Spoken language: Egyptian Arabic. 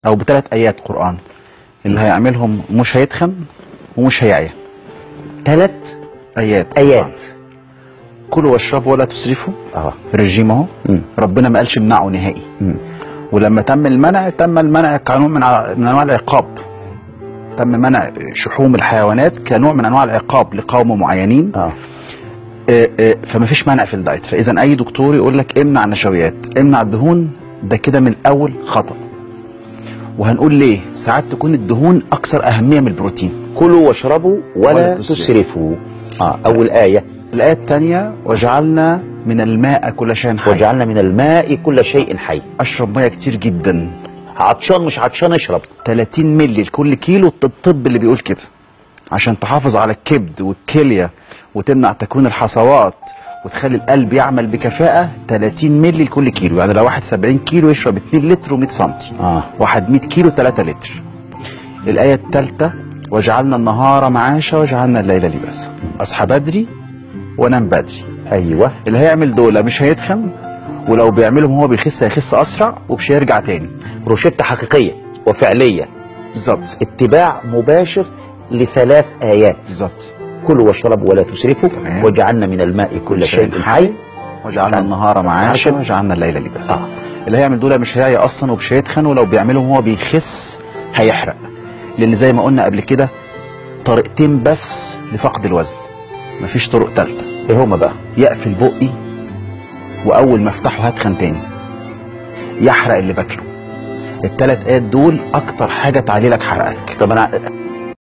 او بثلاث ايات قران اللي هيعملهم مش هيتخن ومش هيعيا ثلاث ايات ايات كلوا واشربوا ولا تسرفوا اه رجيم اهو مم. ربنا ما قالش امنعوا نهائي مم. ولما تم المنع تم المنع كنوع من ع- من انواع العقاب تم منع شحوم الحيوانات كنوع من انواع العقاب لقوم معينين اه آه، آه، فما فيش مانع في الدايت فاذا اي دكتور يقول لك امنع النشويات امنع الدهون ده كده من الاول خطا وهنقول ليه ساعات تكون الدهون اكثر اهميه من البروتين كلوا واشربوا ولا, ولا تسرفوا. تسرفوا اه اول ايه الايه الثانيه وجعلنا من الماء كل شيء حي وجعلنا من الماء كل شيء حي اشرب ميه كتير جدا عطشان مش عطشان اشرب 30 مللي لكل كيلو الطب اللي بيقول كده عشان تحافظ على الكبد والكليه وتمنع تكوين الحصوات وتخلي القلب يعمل بكفاءه 30 مللي لكل كيلو يعني لو واحد 70 كيلو يشرب 2 لتر و100 سم آه. واحد 100 كيلو 3 لتر الايه الثالثه وجعلنا النهار معاشا وجعلنا الليل لباسا اصحى بدري وانام بدري ايوه اللي هيعمل دول مش هيتخن ولو بيعملهم هو بيخس هيخس اسرع ومش هيرجع تاني روشته حقيقيه وفعليه بالظبط اتباع مباشر لثلاث ايات بالظبط كلوا واشربوا ولا تسرفوا تمام. وجعلنا من الماء كل شيء حي وجعلنا النهار معاشا وجعلنا الليل لباسا آه. اللي هيعمل دول مش هيعي اصلا ومش هيتخن ولو بيعملهم هو بيخس هيحرق لان زي ما قلنا قبل كده طريقتين بس لفقد الوزن مفيش طرق ثالثه ايه هما بقى يقفل بقي واول ما افتحه هتخن تاني يحرق اللي باكله الثلاث ايات دول اكتر حاجه تعلي لك حرقك طب انا